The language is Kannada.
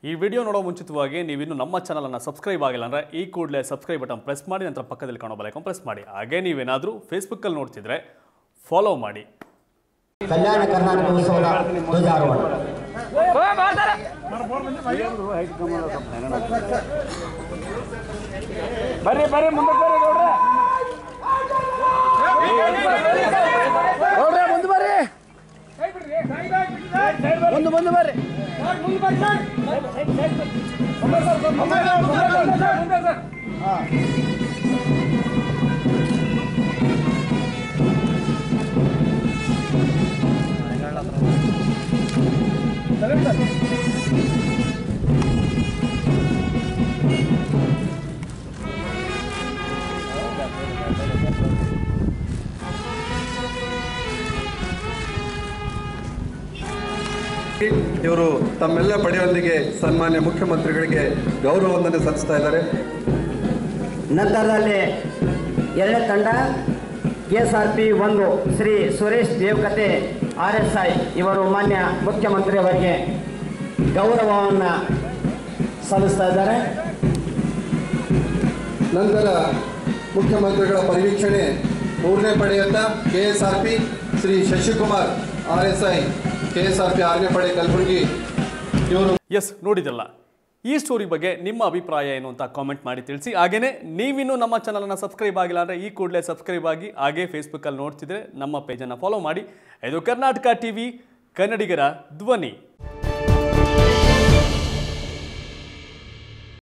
ಈ ವಿಡಿಯೋ ನೋಡೋ ಮುಂಚಿತವಾಗಿ ನೀವಿನ್ನು ನಮ್ಮ ಚಾನಲನ್ನು ಸಬ್ಸ್ಕ್ರೈಬ್ ಆಗಿಲ್ಲ ಅಂದರೆ ಈ ಕೂಡಲೇ ಸಬ್ಸ್ಕ್ರೈಬ್ ಬಟನ್ ಪ್ರೆಸ್ ಮಾಡಿ ನಂತರ ಪಕ್ಕದಲ್ಲಿ ಕಾಣೋ ಬಲೈಕನ್ ಪ್ರೆಸ್ ಮಾಡಿ ಹಾಗೆ ನೀವೇನಾದರೂ ಫೇಸ್ಬುಕ್ಕಲ್ಲಿ ನೋಡ್ತಿದ್ರೆ ಫಾಲೋ ಮಾಡಿ ಕಲ್ಯಾಣ ಕರ್ನಾಟಕ ಉತ್ಸವದ ಧ್ವಜಾರೋಹಣ ಬರ್ರಿ ಬರ್ರಿ ಮುಂದಕ್ಕೆ ಬರ್ರಿ ಗೌಡ್ರೆ ಗೌಡ್ರೆ ಮುಂದೆ ಬರ್ರಿ ಮುಂದೆ ಮುಂದೆ ಬರ್ರಿ ಇವರು ತಮ್ಮೆಲ್ಲ ಪಡೆಯೊಂದಿಗೆ ಸನ್ಮಾನ್ಯ ಮುಖ್ಯಮಂತ್ರಿಗಳಿಗೆ ಗೌರವ ವಂದನೆ ಸಲ್ಲಿಸ್ತಾ ಇದ್ದಾರೆ ನಂತರದಲ್ಲಿ ಎರಡನೇ ತಂಡ ಕೆ ಎಸ್ ಆರ್ ಪಿ ಒಂದು Shri Suresh Devakate R S I ಇವರು ಮಾನ್ಯ ಮುಖ್ಯಮಂತ್ರಿಯವರಿಗೆ ಗೌರವವನ್ನು ಸಲ್ಲಿಸ್ತಾ ಇದ್ದಾರೆ ನಂತರ ಮುಖ್ಯಮಂತ್ರಿಗಳ ಪರಿವೀಕ್ಷಣೆ ಮೂರನೇ ಪಡೆಯತ್ತ K S R P Shri Shashikumar R S I K S R P ಆರನೇ ಪಡೆ ಕಲಬುರಗಿ ಇವರು ಎಸ್ ನೋಡಿದ್ರಲ್ಲ ಈ ಸ್ಟೋರಿ ಬಗ್ಗೆ ನಿಮ್ಮ ಅಭಿಪ್ರಾಯ ಏನು ಅಂತ ಕಾಮೆಂಟ್ ಮಾಡಿ ತಿಳಿಸಿ ಹಾಗೇನೇ ನೀವಿನ್ನೂ ನಮ್ಮ ಚಾನಲನ್ನು ಸಬ್ಸ್ಕ್ರೈಬ್ ಆಗಿಲ್ಲ ಅಂದರೆ ಈ ಕೂಡಲೇ ಸಬ್ಸ್ಕ್ರೈಬ್ ಆಗಿ ಹಾಗೇ ಫೇಸ್ಬುಕ್ಕಲ್ಲಿ ನೋಡ್ತಿದ್ರೆ ನಮ್ಮ ಪೇಜನ್ನು ಫಾಲೋ ಮಾಡಿ ಇದು ಕರ್ನಾಟಕ ಟಿ ವಿ ಕನ್ನಡಿಗರ ಧ್ವನಿ